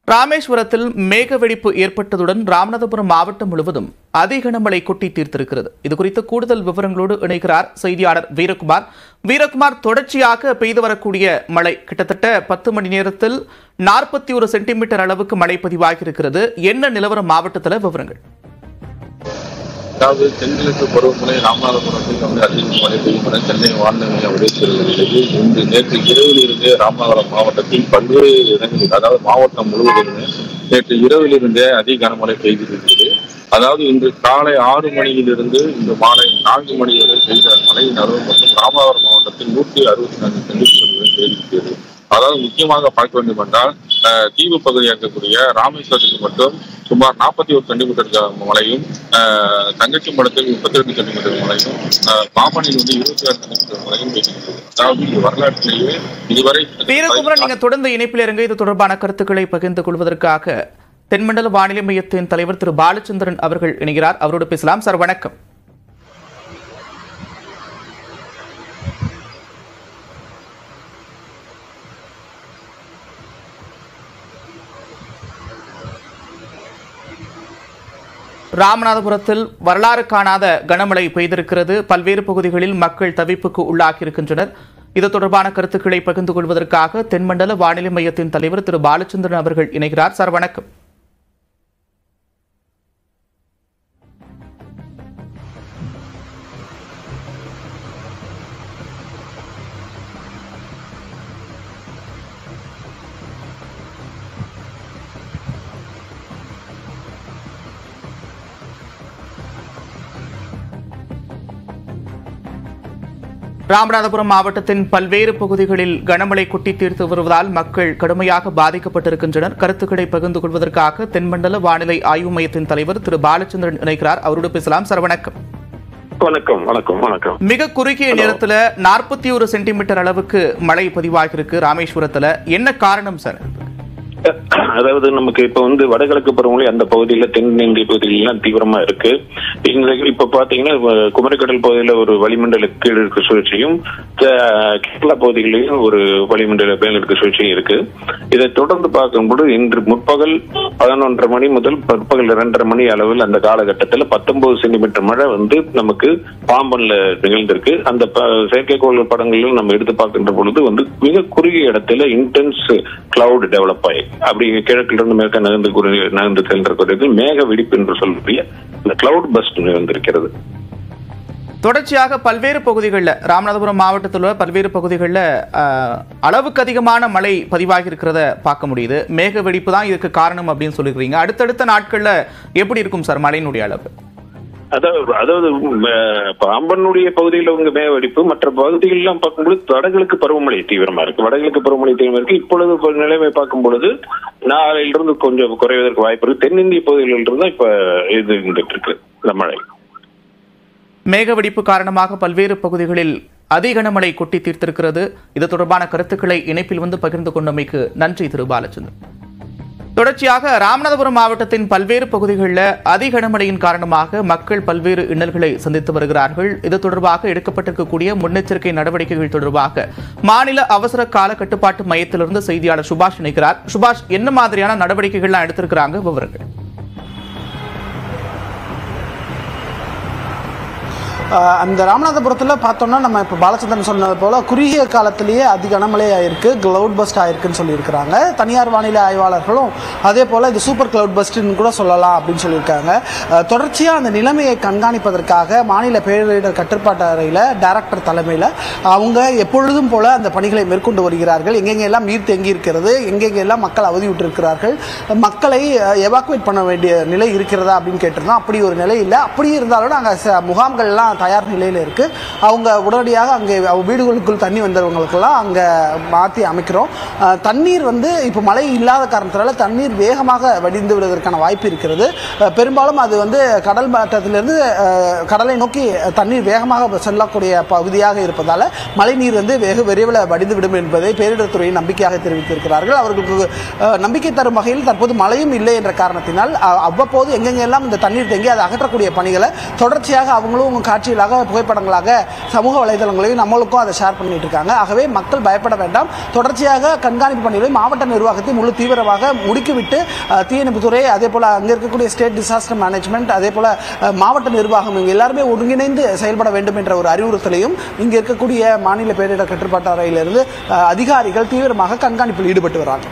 ராமேஸ்வரத்தில் மேக வெடிப்பு ஏற்பட்டதுடன் ராமநாதபுரம் மாவட்டம் முழுவதும் அதிகனமழை கொட்டி தீர்த்திருக்கிறது இது குறித்து கூடுதல் விவரங்களோடு இணைகிறார் செய்தியாளர் வீரகுமார் வீரகுமார் தொடர்ச்சியாக பெய்து வரக்கூடிய மழை கிட்டத்தட்ட பத்து மணி நேரத்தில் நாற்பத்தி ஒரு சென்டிமீட்டர் அளவுக்கு மழை பதிவாகியிருக்கிறது என்ன நிலவரம் மாவட்டத்தில் விவரங்கள் அதாவது தென்கிழக்கு பருவமழை ராமநாதபுரத்தில் வந்து அதிக மழை பெய்யும் என சென்னை வானிலை மையம் அறிவித்திருக்கிறது இன்று நேற்று இரவில் இருந்தே ராமநாதபுரம் மாவட்டத்தில் பல்வேறு இடங்களில் அதாவது மாவட்டம் முழுவதுமே நேற்று இரவில் இருந்தே அதிக கனமழை பெய்திருக்கிறது அதாவது இன்று காலை ஆறு மணியிலிருந்து இன்று மாலை நான்கு மணி வரை பெய்த மழையின் அளவு மற்றும் ராமநாதபுரம் மாவட்டத்தில் நூற்றி அறுபத்தி நான்கு சென்டிமீட்டர் வரை பெய்திருக்கிறது அதாவது முக்கியமாக பார்க்க வேண்டும் என்றால் அஹ், தீவு பகுதியாக இருக்கக்கூடிய ராமேஸ்வரத்துக்கு மட்டும் சுமார் நாற்பத்தி ஒரு சென்டிமீட்டர் மழையும் அஹ், தங்கச்சி மடத்தில் முப்பத்தி ரெண்டு சென்டிமீட்டர் மழையும் அஹ், பாம்பனில் வந்து இருபத்தி ஆறு சென்டிமீட்டர் மழையும் பெய்திருக்கிறது அதாவது இது வரலாற்றிலேயே இதுவரை வீரகுமரன் நீங்க தொடர்ந்து இணைப்பில் இருங்க இது தொடர்பான கருத்துக்களை பகிர்ந்து கொள்வதற்காக தென்மண்டல வானிலை மையத்தின் தலைவர் திரு பாலச்சந்திரன் அவர்கள் இணைகிறார் அவரோடு பேசலாம் சார் வணக்கம் ராமநாதபுரத்தில் வரலாறு காணாத கனமழை பெய்திருக்கிறது பல்வேறு பகுதிகளில் மக்கள் தவிப்புக்கு உள்ளாகியிருக்கின்றனர் இது தொடர்பான கருத்துக்களை பகிர்ந்து கொள்வதற்காக தென்மண்டல வானிலை மையத்தின் தலைவர் திரு பாலச்சந்திரன் அவர்கள் இணைகிறார் சார் வணக்கம் ராமநாதபுரம் மாவட்டத்தின் பல்வேறு பகுதிகளில் கனமழை கொட்டி தீர்த்து வருவதால் மக்கள் கடுமையாக பாதிக்கப்பட்டிருக்கின்றனர் கருத்துக்களை பகிர்ந்து கொள்வதற்காக தென்மண்டல வானிலை ஆய்வு மையத்தின் தலைவர் திரு பாலச்சந்திரன் இணைக்கிறார் அவரோடு பேசலாம் சார் வணக்கம் வணக்கம் வணக்கம் வணக்கம் மிக குறுகிய நேரத்துல நாற்பத்தி ஒரு சென்டிமீட்டர் அளவுக்கு மழை பதிவாகியிருக்கு ராமேஸ்வரத்துல என்ன காரணம் சார் அதாவது நமக்கு இப்ப வந்து வடகிழக்கு பருவமழை அந்த பகுதியில தென்னிந்திய பகுதியிலாம் தீவிரமா இருக்கு இந்த இப்ப பாத்தீங்கன்னா அஹ், குமரிக்கடல் பகுதியில ஒரு வளிமண்டல கீழடுக்கு சுழற்சியும் அஹ், கேரளா பகுதிகளிலும் ஒரு வளிமண்டல மேலடுக்கு சுழற்சியும் இருக்கு இதை தொடர்ந்து பார்க்கும்போது இன்று முற்பகல் பதினொன்றரை மணி முதல் பிற்பகல் இரண்டரை மணி அளவில் அந்த காலகட்டத்தில் பத்தொன்பது சென்டிமீட்டர் மழை வந்து நமக்கு பாம்பன்ல நிகழ்ந்திருக்கு அந்த ப- செயற்கைக்கோள் படங்களில் நம்ம எடுத்து பார்க்கின்ற பொழுது வந்து மிக குறுகிய இடத்துல இன்டென்ஸ் கிளவுட் டெவலப் ஆகி அப்படி கிழக்குல இருந்து மேற்க நகர்ந்து குறி- நகர்ந்து செல்ற மேக வெடிப்பு என்று சொல்லக்கூடிய இந்த கிளவுட் பஸ்ட் நிகழ்ந்திருக்கிறது தொடர்ச்சியாக பல்வேறு பகுதிகளில் ராமநாதபுரம் மாவட்டத்தில் உள்ள பல்வேறு பகுதிகளில் அளவுக்கு அதிகமான மழை பதிவாகி இருக்கிறத பார்க்க முடியுது மேக வெடிப்பு தான் இதுக்கு காரணம் அப்படின்னு சொல்லியிருக்கிறீங்க அடுத்தடுத்த நாட்களில் எப்படி இருக்கும் சார் மழையினுடைய அளவு அதாவது அதாவது அஹ், பாம்பனுடைய பகுதியில் உங்க மேக வெடிப்பு மற்ற பகுதிகளெல்லாம் பார்க்கும்போது வடகிழக்கு பருவமழை தீவிரமா இருக்கு வடகிழக்கு பருவமழை தீவிரமா இருக்கு இப்பொழுது இப்ப நிலைமை பார்க்கும் பொழுது நாளையிலிருந்து கொஞ்சம் குறைவதற்கு வாய்ப்பு இருக்கு தென்னிந்திய பகுதிகளில் தான் இப்ப இது இருந்துட்டு இருக்கு இந்த மழை மேக வெடிப்பு காரணமாக பல்வேறு பகுதிகளில் அதிகனமழை கொட்டி தீர்த்திருக்கிறது இது தொடர்பான கருத்துக்களை இணைப்பில் வந்து பகிர்ந்து கொண்டமைக்கு நன்றி திரு பாலச்சந்திரன் தொடர்ச்சியாக ராமநாதபுரம் மாவட்டத்தின் பல்வேறு பகுதிகளில் அதிகனமழையின் காரணமாக மக்கள் பல்வேறு இன்னல்களை சந்தித்து வருகிறார்கள் இது தொடர்பாக எடுக்கப்பட்டிருக்கக்கூடிய முன்னெச்சரிக்கை நடவடிக்கைகள் தொடர்பாக மாநில அவசர கால கட்டுப்பாட்டு மையத்திலிருந்து செய்தியாளர் சுபாஷ் இணைக்கிறார் சுபாஷ் என்ன மாதிரியான நடவடிக்கைகள்லாம் எடுத்திருக்கிறாங்க விவரங்கள் ஆஹ் அந்த ராமநாதபுரத்தில் பார்த்தோம்னா நம்ம இப்போ பாலச்சந்திரன் சொன்னது போல குறுகிய காலத்திலேயே அதிக கனமழை ஆயிருக்கு கிளவுட் பஸ்ட் ஆயிருக்குன்னு சொல்லியிருக்கிறாங்க தனியார் வானிலை ஆய்வாளர்களும் அதே போல் இது சூப்பர் கிளவுட் பஸ்ட்னு கூட சொல்லலாம் அப்படின்னு சொல்லியிருக்காங்க ஆஹ் தொடர்ச்சியா அந்த நிலைமையை கண்காணிப்பதற்காக மாநில பேரிடர் கட்டுப்பாட்டு அறையில் டைரக்டர் தலைமையில் அவங்க எப்பொழுதும் போல அந்த பணிகளை மேற்கொண்டு வருகிறார்கள் எங்கெங்கெல்லாம் நீர் தேங்கி இருக்கிறது எங்கெங்கெல்லாம் மக்கள் அவதியுற்றிருக்கிறார்கள் மக்களை எவாக்குவேட் பண்ண வேண்டிய நிலை இருக்கிறதா அப்படின்னு கேட்டிருந்தோம் அப்படி ஒரு நிலை இல்லை அப்படி இருந்தாலும் நாங்கள் முகாம்கள்லாம் தயார் நிலையில் இருக்கு அவங்க உடனடியாக அங்கே அவங்க வீடுகளுக்குள் தண்ணி வந்தவங்களுக்கெல்லாம் அங்கே மாற்றி அமைக்கிறோம் அஹ், தண்ணீர் வந்து இப்போ மழை இல்லாத காரணத்தினால தண்ணீர் வேகமாக வடிந்து விடுவதற்கான வாய்ப்பு இருக்கிறது அஹ், பெரும்பாலும் அது வந்து கடல் மட்டத்திலிருந்து அஹ், கடலை நோக்கி தண்ணீர் வேகமாக செல்லக்கூடிய பகுதியாக இருப்பதால மழை நீர் வந்து வெகு விரைவில் வடிந்து விடும் என்பதை பேரிடர் துறை நம்பிக்கையாக தெரிவித்திருக்கிறார்கள் அவர்களுக்கு அஹ், நம்பிக்கை தரும் வகையில் தற்போது மழையும் இல்லை என்ற காரணத்தினால் அ- அவ்வப்போது எங்கெங்கெல்லாம் இந்த தண்ணீர் தேங்கி அதை அகற்றக்கூடிய பணிகளை தொடர்ச்சியாக அவங்களும் காட்சி காட்சிகளாக புகைப்படங்களாக சமூக வலைதளங்களையும் நம்மளுக்கும் அதை ஷேர் பண்ணிட்டு இருக்காங்க ஆகவே மக்கள் பயப்பட வேண்டாம் தொடர்ச்சியாக கண்காணிப்பு பணிகளை மாவட்ட நிர்வாகத்தை முழு தீவிரமாக முடுக்கிவிட்டு அஹ், தீயணைப்புத்துறை அதே போல அங்க இருக்கக்கூடிய ஸ்டேட் டிசாஸ்டர் மேனேஜ்மெண்ட் அதே போல அஹ், மாவட்ட நிர்வாகம் இவங்க எல்லாருமே ஒருங்கிணைந்து செயல்பட வேண்டும் என்ற ஒரு அறிவுறுத்தலையும் இங்க இருக்கக்கூடிய மாநில பேரிடர் கட்டுப்பாட்டு அறையிலிருந்து அஹ், அதிகாரிகள் தீவிரமாக கண்காணிப்பில் ஈடுபட்டு வராங்க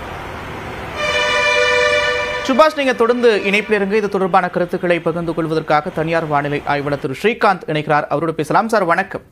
சுபாஷ் நீங்க தொடர்ந்து இணைப்பில் இருங்க இது தொடர்பான கருத்துக்களை பகிர்ந்து கொள்வதற்காக தனியார் வானிலை ஆய்வாளர் திரு ஸ்ரீகாந்த் இணைக்கிறார் அவரோடு பேசலாம் சார் வணக்கம்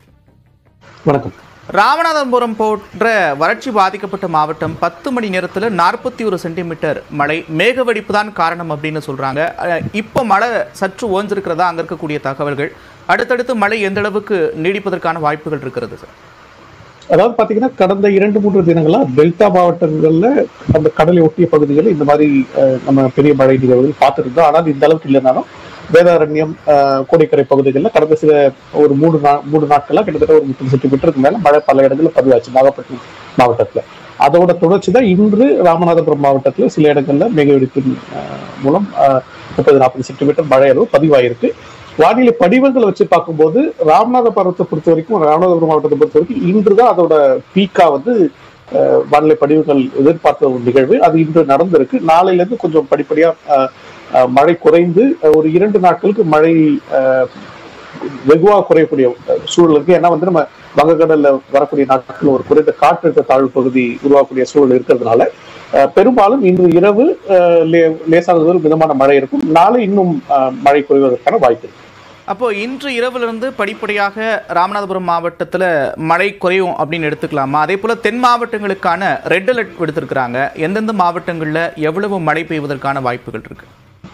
வணக்கம் ராமநாதபுரம் போன்ற வறட்சி பாதிக்கப்பட்ட மாவட்டம் பத்து மணி நேரத்தில் நாற்பத்தி ஒரு சென்டிமீட்டர் மழை மேகவெடிப்பு தான் காரணம் அப்படின்னு சொல்றாங்க அஹ், இப்போ மழை சற்று ஓஞ்சிருக்கிறதா அங்க இருக்கக்கூடிய தகவல்கள் அடுத்தடுத்து மழை எந்த அளவுக்கு நீடிப்பதற்கான வாய்ப்புகள் இருக்கிறது சார் அதாவது பாத்தீங்கன்னா கடந்த இரண்டு மூன்று தினங்களா டெல்டா மாவட்டங்கள்ல அந்த கடலை ஒட்டிய பகுதிகளில் இந்த மாதிரி அஹ், நம்ம பெரிய மழை நிகழ்வுகள் பார்த்துட்டு இருந்தோம் ஆனால் இந்த அளவுக்கு இல்லைனாலும் வேதாரண்யம் அஹ், கோடிக்கரை பகுதிகளில் கடந்த சில ஒரு மூணு நா மூணு நாட்களா கிட்டத்தட்ட ஒரு முப்பது சென்டிமீட்டருக்கு மேல மழை பல இடங்களில் பதிவாச்சு நாகப்பட்டினம் மாவட்டத்துல அதோட தொடர்ச்சி தான் இன்று ராமநாதபுரம் மாவட்டத்துல சில இடங்கள்ல மேகவெடிப்பின் அஹ், மூலம் அஹ், முப்பது நாற்பது சென்டிமீட்டர் மழை அளவு பதிவாயிருக்கு வானிலை படிவங்களை வச்சு பார்க்கும்போது ராமநாதபுரத்தை பொறுத்த வரைக்கும் ராமநாதபுரம் மாவட்டத்தை பொறுத்த வரைக்கும் இன்று தான் அதோட பீக்கா வந்து அஹ், வானிலை படிவுகள் எதிர்பார்த்த ஒரு நிகழ்வு அது இன்று நடந்திருக்கு நாளையில இருந்து கொஞ்சம் படிப்படியா அஹ், அஹ், மழை குறைந்து அஹ், ஒரு இரண்டு நாட்களுக்கு மழை அஹ், வெகுவாக குறையக்கூடிய அஹ், சூழல் இருக்கு ஏன்னா வந்து நம்ம வங்கக்கடல்ல வரக்கூடிய நாட்கள் ஒரு குறைந்த காற்றழுத்த தாழ்வு பகுதி உருவாக்கக்கூடிய சூழல் இருக்கிறதுனால அஹ், பெரும்பாலும் இன்று இரவு அஹ், லே- லேசானது முதல் மிதமான மழை இருக்கும் நாளை இன்னும் அஹ், மழை குறைவதற்கான வாய்ப்பு இருக்கு அப்போ இன்று இரவிலிருந்து படிப்படியாக ராமநாதபுரம் மாவட்டத்தில் மழை குறையும் அப்படின்னு எடுத்துக்கலாமா அதே போல தென் மாவட்டங்களுக்கான ரெட் அலர்ட் விடுத்திருக்கிறாங்க எந்தெந்த மாவட்டங்களில் எவ்வளவு மழை பெய்வதற்கான வாய்ப்புகள் இருக்கு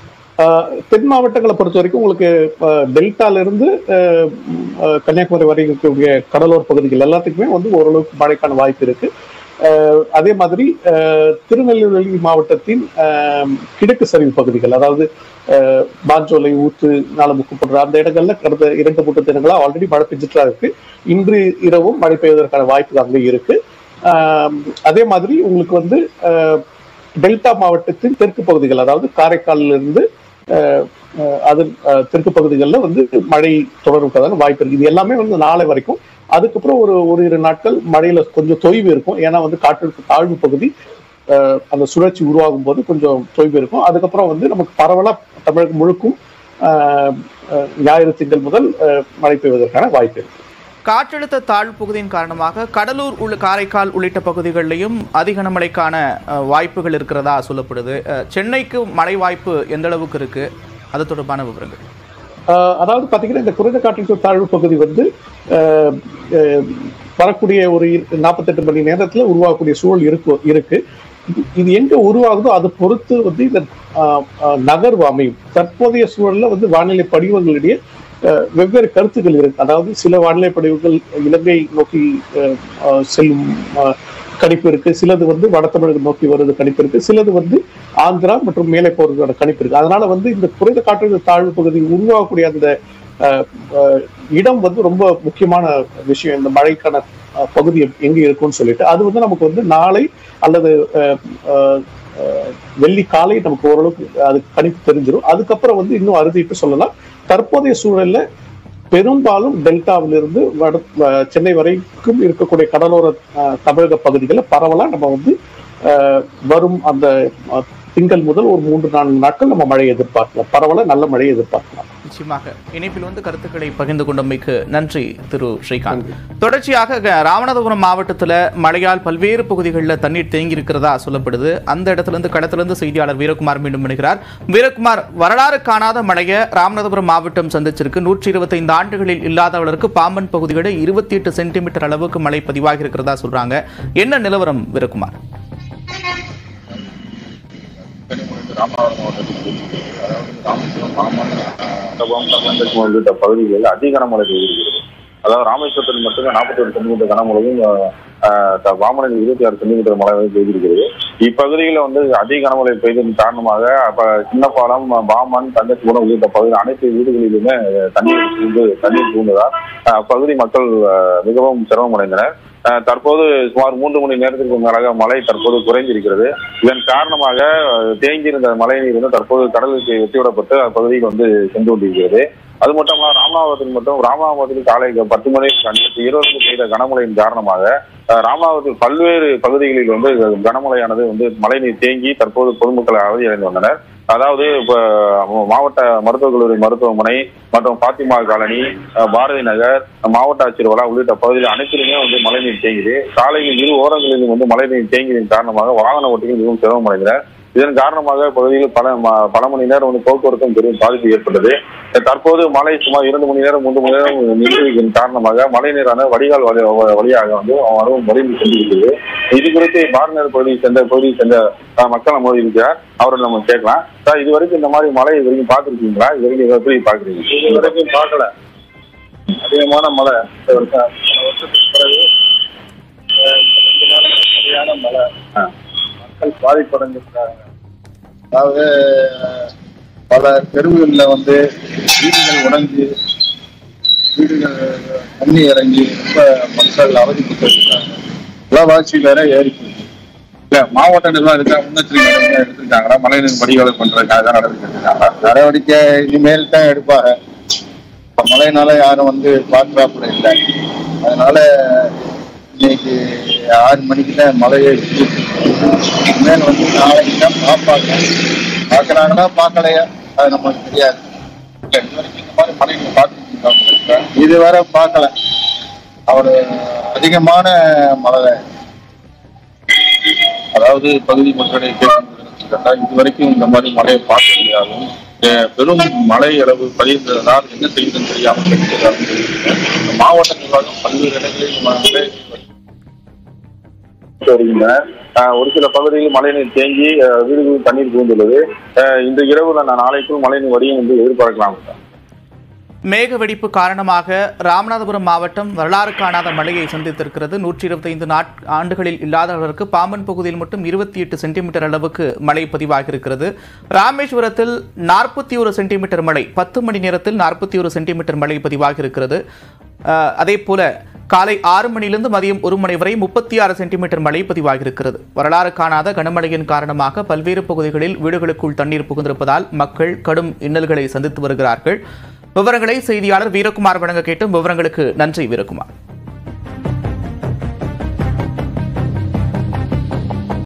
ஆஹ் தென் மாவட்டங்களை பொறுத்த வரைக்கும் உங்களுக்கு ஆஹ் டெல்டால இருந்து ஆஹ் ஆஹ் கன்னியாகுமரி வரை இருக்கக்கூடிய கடலோர பகுதிகள் எல்லாத்துக்குமே வந்து ஓரளவுக்கு மழைக்கான வாய்ப்பு இருக்கு ஆஹ் அதே மாதிரி ஆஹ் திருநெல்வேலி மாவட்டத்தின் ஆஹ் கிழக்கு சரிவு பகுதிகள் அதாவது ஆஹ் பாஞ்சோலை ஊத்து நாலமுக்கு போன்ற அந்த இடங்கள்ல கடந்த இரண்டு மூன்று தினங்களா ஆல்ரெடி மழை பெஞ்சிட்டு தான் இருக்கு இன்று இரவும் மழை பெய்வதற்கான வாய்ப்பு அங்கே இருக்கு ஆஹ் அதே மாதிரி உங்களுக்கு வந்து ஆஹ் டெல்டா மாவட்டத்தின் தெற்கு பகுதிகள் அதாவது காரைக்காலில் இருந்து அஹ், அஹ், அது அஹ், தெற்கு பகுதிகளில் வந்து மழை தொடர்புக்கான வாய்ப்பு இருக்கு இது எல்லாமே வந்து நாளை வரைக்கும் அதுக்கப்புறம் ஒரு ஒரு இரு நாட்கள் மழையில கொஞ்சம் தொய்வு இருக்கும் ஏன்னா வந்து காற்றழுத்த தாழ்வு பகுதி அஹ், அந்த சுழற்சி உருவாகும் போது கொஞ்சம் தொய்வு இருக்கும் அதுக்கப்புறம் வந்து நமக்கு பரவலா தமிழகம் முழுக்கும் அஹ், அஹ், ஞாயிறு திங்கள் முதல் அஹ், மழை பெய்வதற்கான வாய்ப்பு இருக்கு காற்றழுத்த தாழ்வு பகுதியின் காரணமாக கடலூர் உள்ள காரைக்கால் உள்ளிட்ட பகுதிகளிலையும் அதிக கனமழைக்கான அஹ், வாய்ப்புகள் இருக்கிறதா சொல்லப்படுது அஹ், சென்னைக்கு மழை வாய்ப்பு எந்த அளவுக்கு இருக்கு அது தொடர்பான விவரங்கள் ஆஹ் அதாவது பாத்தீங்கன்னா இந்த குறைந்த காற்றழுத்த தாழ்வு பகுதி வந்து ஆஹ் ஆஹ் வரக்கூடிய ஒரு நாற்பத்தெட்டு மணி நேரத்துல உருவாகக்கூடிய சூழல் இருக்கு இருக்கு இது- இது எங்க உருவாகுதோ அதை பொறுத்து வந்து இந்த ஆஹ் ஆஹ் நகர்வு அமையும் தற்போதைய சூழல்ல வந்து வானிலை படிவங்களிடையே ஆஹ் வெவ்வேறு கருத்துக்கள் இருக்கு அதாவது சில வானிலை படிவுகள் இலங்கை நோக்கி ஆஹ் ஆஹ் செல்லும் ஆஹ் கணிப்பு இருக்கு சிலது வந்து வட தமிழகம் நோக்கி வருவது கணிப்பு இருக்கு சிலது வந்து ஆந்திரா மற்றும் மேலே போறதோட கணிப்பு இருக்கு அதனால வந்து இந்த குறைந்த காற்றழுத்த தாழ்வு பகுதி உருவாகக்கூடிய அந்த அஹ், அஹ், இடம் வந்து ரொம்ப முக்கியமான விஷயம் இந்த மழைக்கான அஹ், பகுதி எங்க இருக்கும்னு சொல்லிட்டு அது வந்து நமக்கு வந்து நாளை அல்லது அஹ், அஹ், அஹ், வெள்ளி காலை நமக்கு ஓரளவுக்கு அது கணிப்பு தெரிஞ்சிடும் அதுக்கப்புறம் வந்து இன்னும் அறுதிட்டு சொல்லலாம் தற்போதைய சூழல்ல பெரும்பாலும் டெல்டாவிலிருந்து வட அஹ், சென்னை வரைக்கும் இருக்கக்கூடிய கடலோர அஹ், தமிழக பகுதிகளில் பரவலா நம்ம வந்து அஹ், வரும் அந்த அஹ், திங்கள் முதல் ஒரு மூன்று நான்கு நாட்கள் நம்ம மழையை எதிர்பார்க்கலாம் பரவலா நல்ல மழையை எதிர்பார்க்கலாம் நிச்சயமாக இணைப்பில் வந்து கருத்துக்களை பகிர்ந்து கொண்டமைக்கு நன்றி திரு ஸ்ரீகாந்த் தொடர்ச்சியாக க- ராமநாதபுரம் மாவட்டத்தில் மழையால் பல்வேறு பகுதிகளில் தண்ணீர் தேங்கி இருக்கிறதா சொல்லப்படுது அந்த இடத்துல இருந்து களத்திலிருந்து செய்தியாளர் வீரகுமார் மீண்டும் இணைகிறார் வீரகுமார் வரலாறு காணாத மழையை ராமநாதபுரம் மாவட்டம் சந்திச்சிருக்கு நூற்றி இருபத்தைந்து ஆண்டுகளில் இல்லாத அளவிற்கு பாம்பன் பகுதிகளில் இருபத்தி எட்டு சென்டிமீட்டர் அளவுக்கு மழை பதிவாகி இருக்கிறதா சொல்றாங்க என்ன நிலவரம் வீரகுமார் கனிமொழி ராமநாதபுரம் மாவட்டத்தில் அதாவது ராமேஸ்வரம் மாமன் மண்டபம் கர்நாடகம் உள்ளிட்ட பகுதிகளில் அதிக கனமழை பெய்திருக்கிறது அதாவது ராமேஸ்வரத்தில் மட்டுமே நாற்பத்தி ஒரு சென்டிமீட்டர் கனமழையும் அஹ், வாமனில் இருபத்தி ஆறு சென்டிமீட்டர் மழை வந்து பெய்திருக்கிறது இப்பகுதிகளில் வந்து அதிக கனமழை பெய்ததன் காரணமாக அப்ப சின்னப்பாலம் பாமன் தங்கச்சிபுரம் உள்ளிட்ட பகுதியில் அனைத்து வீடுகளிலுமே தண்ணீர் சூழ்ந்து தண்ணீர் சூழ்ந்ததால் அஹ், அப்பகுதி மக்கள் அஹ், மிகவும் சிரமமடைந்தனர் அஹ், தற்போது சுமார் மூன்று மணி நேரத்திற்கு மேலாக மழை தற்போது குறைந்திருக்கிறது இதன் காரணமாக அஹ், தேங்கியிருந்த மழை நீர் வந்து தற்போது கடலுக்கு வெட்டிவிடப்பட்டு அப்பகுதியில் வந்து சென்று கொண்டிருக்கிறது அது மட்டும் இல்லாம ராமநாதபுரத்தில் மட்டும் ராமநாதபுரத்தில் காலை பத்து மணி இருபது பெய்த கனமழையின் காரணமாக அஹ், ராமநாதபுரத்தில் பல்வேறு பகுதிகளில் வந்து கனமழையானது வந்து மழைநீர் தேங்கி தற்போது பொதுமக்கள் அவதியடைந்து வந்தனர் அதாவது இப்ப மாவட்ட மருத்துவக் கல்லூரி மருத்துவமனை மற்றும் பாத்திமா காலனி அஹ், பாரதி நகர் மாவட்ட ஆட்சியர் வளா உள்ளிட்ட பகுதியில் அனைத்திலுமே வந்து மழைநீர் தேங்கியது சாலையில் இரு ஓரங்களிலும் வந்து மழைநீர் தேங்கியதன் காரணமாக வாகன ஓட்டிகள் மிகவும் சிரமமடைந்தனர் இதன் காரணமாக பகுதியில் பல ம- பல மணி நேரம் வந்து போக்குவரத்தும் பெரும் பாதிப்பு ஏற்பட்டது தற்போது மழை சுமார் இரண்டு மணி நேரம் மூன்று மணி நேரம் நிறுத்தியதன் காரணமாக மழை நீரான வடிகால் வழி- வ- வழியாக வந்து அதுவும் முறைந்து சென்றிருக்கிறது இது குறித்து பாரநகர் பகுதியை சேர்ந்த பகுதியை சேர்ந்த அஹ், மக்கள் நம்ம இருக்கிறார் அவரை நம்ம கேட்கலாம் சார் இது வரைக்கும் இந்த மாதிரி மழை இது வரைக்கும் பார்த்துருக்கீங்களா இது வரைக்கும் இதை எப்படி பாக்குறீங்க இது வரைக்கும் பார்க்கல அதிகமான மழை இந்த வருஷம் பல வருஷத்துக்கு பிறகு அஹ், இந்த ரெண்டு நாள் சரியான மழை ஆ. மக்கள் பாதிப்படைஞ்சிருக்காங்க அதாவது அஹ், பல தெருவுகளில் வந்து வீடுகள் உடைஞ்சு வீடுகள் தண்ணி இறங்கி ரொம்ப மக்கள் அவதிப்பட்டு இருக்காங்க விலைவாசி வேற ஏறி போயிடுச்சு. இல்ல மாவட்ட நிர்வாகம் இருக்கா முன்னெச்சரிக்கை நடவடிக்கை எடுத்திருக்காங்களா மழைநீர் வடிகால் பண்றதுக்காக தான் நடவடிக்கை எடுத்திருக்காங்களா நடவடிக்கை இனிமேல் தான் எடுப்பாங்க இப்ப மழைனால யாரும் வந்து பாதுகாப்புல இல்லை அதனால இன்னைக்கு ஆறு மணிக்கு தான் மழையே விட்டுச்சு. இனிமேல் வந்து நாளைக்கு தான் பார்ப்பாங்க பார்க்கறாங்களா பார்க்கலையா அது நமக்கு தெரியாது இல்ல இது வரைக்கும் இந்த மாதிரி மழை நீங்க பார்த்துருக்கீங்களா இதுவரை பார்க்கல அவரு அதிகமான மழை அதாவது பகுதி மக்களை கேட்க இது வரைக்கும் இந்த மாதிரி மழையை பார்க்க முடியாதும் அஹ் பெரும் மழை அளவு பதிந்ததனால் என்ன செய்யுதுன்னு தெரியாமல் இருக்கிறதாலும் தெரிவிக்கிறேன். மாவட்ட நிர்வாகம் பல்வேறு இடங்களில் மழை வருகின்றன அஹ் ஒரு சில பகுதிகளில் மழைநீர் தேங்கி அஹ் வீடுகளில் தண்ணீர் புகுந்துள்ளது அஹ் இந்த இரவு நான் நாளைக்குள் மழைநீர் வடியும் என்று எதிர்பார்க்கலாம் மேக வெடிப்பு காரணமாக ராமநாதபுரம் மாவட்டம் வரலாறு காணாத மழையை சந்தித்திருக்கிறது நூற்றி இருபத்தைந்து நாட் ஆண்டுகளில் இல்லாத அளவிற்கு பாம்பன் பகுதியில் மட்டும் இருபத்தி எட்டு சென்டிமீட்டர் அளவுக்கு மழை பதிவாகியிருக்கிறது ராமேஸ்வரத்தில் நாற்பத்தி ஒரு சென்டிமீட்டர் மழை பத்து மணி நேரத்தில் நாற்பத்தி ஒரு சென்டிமீட்டர் மழை பதிவாகியிருக்கிறது அஹ், அதே போல காலை ஆறு மணியிலிருந்து மதியம் ஒரு மணி வரை முப்பத்தி ஆறு சென்டிமீட்டர் மழை பதிவாகியிருக்கிறது வரலாறு காணாத கனமழையின் காரணமாக பல்வேறு பகுதிகளில் வீடுகளுக்குள் தண்ணீர் புகுந்திருப்பதால் மக்கள் கடும் இன்னல்களை சந்தித்து வருகிறார்கள் விவரங்களை செய்தியாளர் வீரகுமார் வழங்க கேட்டும் விவரங்களுக்கு நன்றி வீரகுமார்